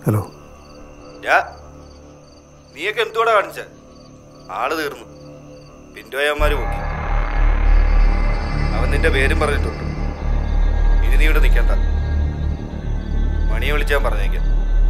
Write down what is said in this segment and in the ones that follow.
Hello ഞാ നീയൊക്കെ എന്തുകൂടെ കാണിച്ച ആള് തീർന്നു പിന്റോയന്മാര് പോക്കി അവൻ നിന്റെ പേരും പറഞ്ഞിട്ടുണ്ട് ഇനി നീ ഇവിടെ നിൽക്കണ്ട മണിയെ വിളിച്ചാൻ പറഞ്ഞേക്കാം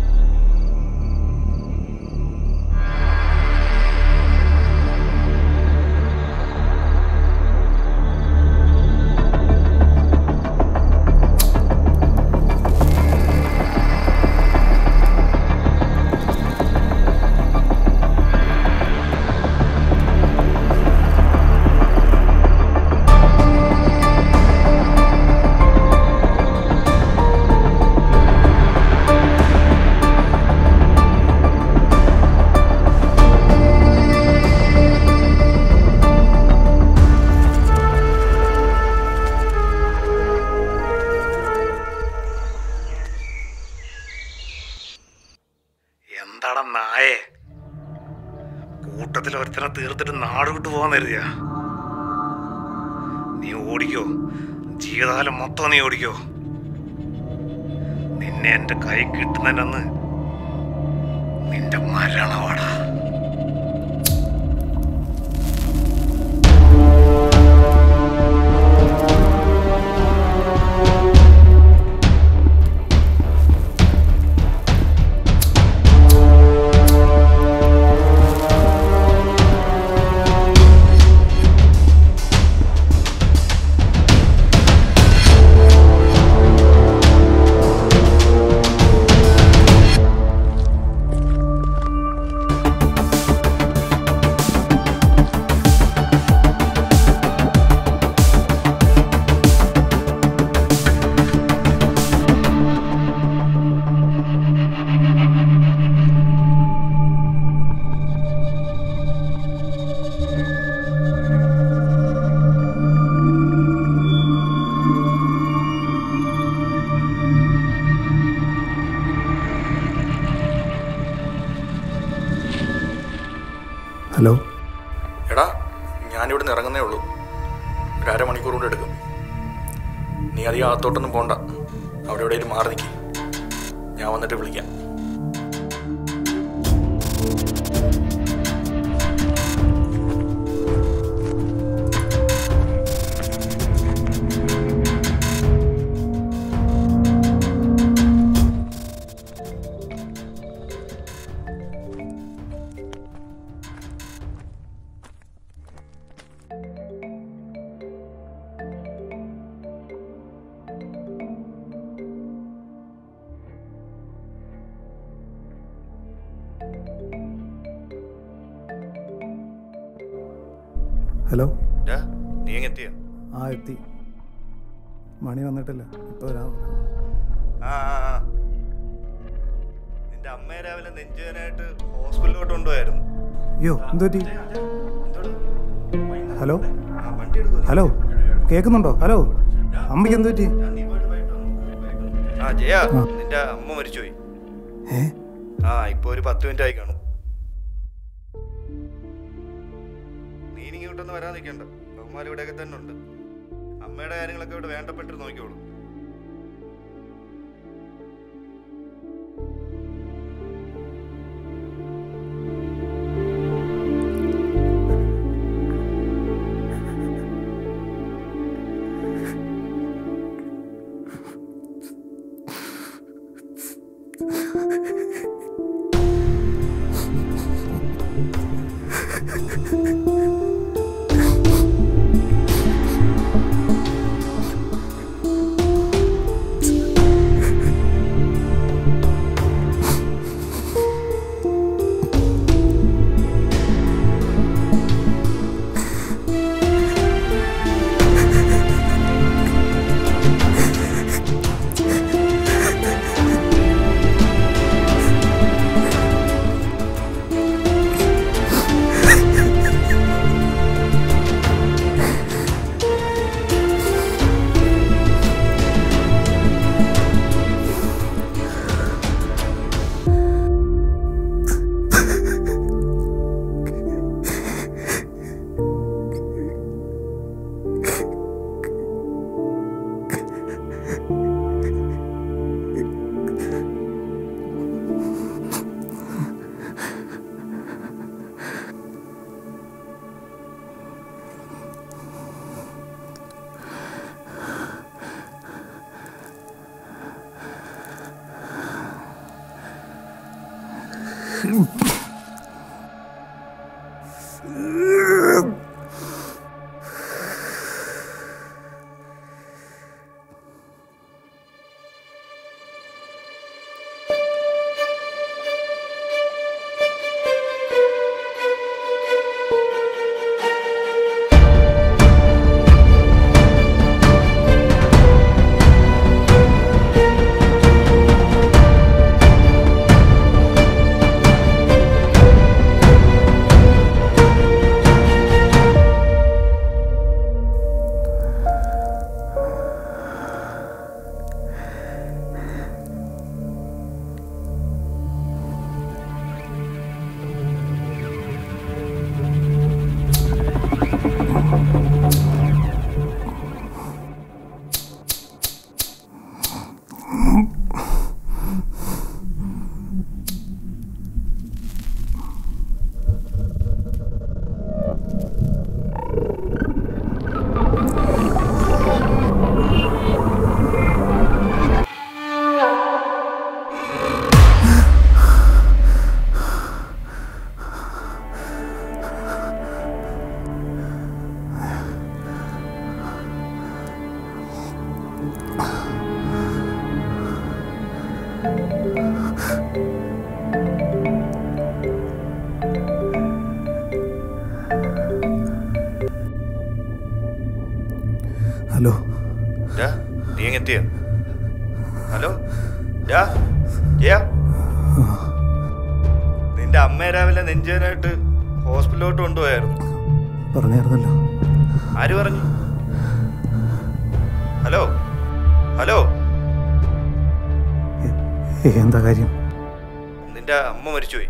എന്താടാ നായേ കൂട്ടത്തിൽ ഒരുത്തനെ തീർത്തിട്ട് നാട് വിട്ടു പോകാൻ കരുതിയാ നീ ഓടിക്കോ ജീവിതകാലം മൊത്തം നീ ഓടിക്കോ നിന്നെ എന്റെ കൈ കിട്ടുന്നതിനന്ന് നിന്റെ മരണമാടാ ഹലോ എടാ ഞാനിവിടെ നിന്ന് ഇറങ്ങുന്നേ ഉള്ളൂ ഒരു അരമണിക്കൂർ കൊണ്ട് എടുക്കും നീ അധികം അകത്തോട്ടൊന്നും പോണ്ട അവിടെ എവിടെയെങ്കിലും മാറി നിൽക്കി ഞാൻ വന്നിട്ട് വിളിക്കാം ഹലോ ഡാ, നീ എങ്ങ് എത്തിയോ ആ എത്തി മണി വന്നിട്ടില്ല ഇപ്പോൾ വരാം ആ ആ, ആ. നിന്റെ അമ്മയെ രാവിലെ നെഞ്ചുവേനായിട്ട് ഹോസ്പിറ്റലിലോട്ട് കൊണ്ടുപോയായിരുന്നു അയ്യോ എന്തു പറ്റി ഹലോ ആ വണ്ടി എടുക്കും ഹലോ കേൾക്കുന്നുണ്ടോ ഹലോ അമ്മയ്ക്ക് എന്തു പറ്റി ആ ജയ ആ. നിന്റെ അമ്മ മരിച്ചുപോയി ഏ ആ ഇപ്പൊ ഒരു പത്ത് മിനിറ്റ് ആയി കാണും നീ ഇനി ഇങ്ങോട്ടൊന്നും വരാൻ നിൽക്കണ്ട ബഹുമാൻ ഇവിടെയൊക്കെ തന്നെ ഉണ്ട് അമ്മയുടെ കാര്യങ്ങളൊക്കെ ഇവിടെ വേണ്ടപ്പെട്ട് നോക്കിക്കോളൂ ഹലോ ഡാ, നീ അങ്ങ് എത്തിയോ ഹലോ ഡാ, ജയ നിന്റെ അമ്മ രാവിലെ നെഞ്ചേനായിട്ട് ഹോസ്പിറ്റലിലോട്ട് കൊണ്ടുപോയായിരുന്നു പറഞ്ഞായിരുന്നല്ലോ ആര് പറഞ്ഞു ഹലോ ഹലോ എ- എന്താ കാര്യം നിന്റെ അമ്മ മരിച്ചുപോയി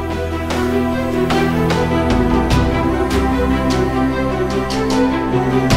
ആ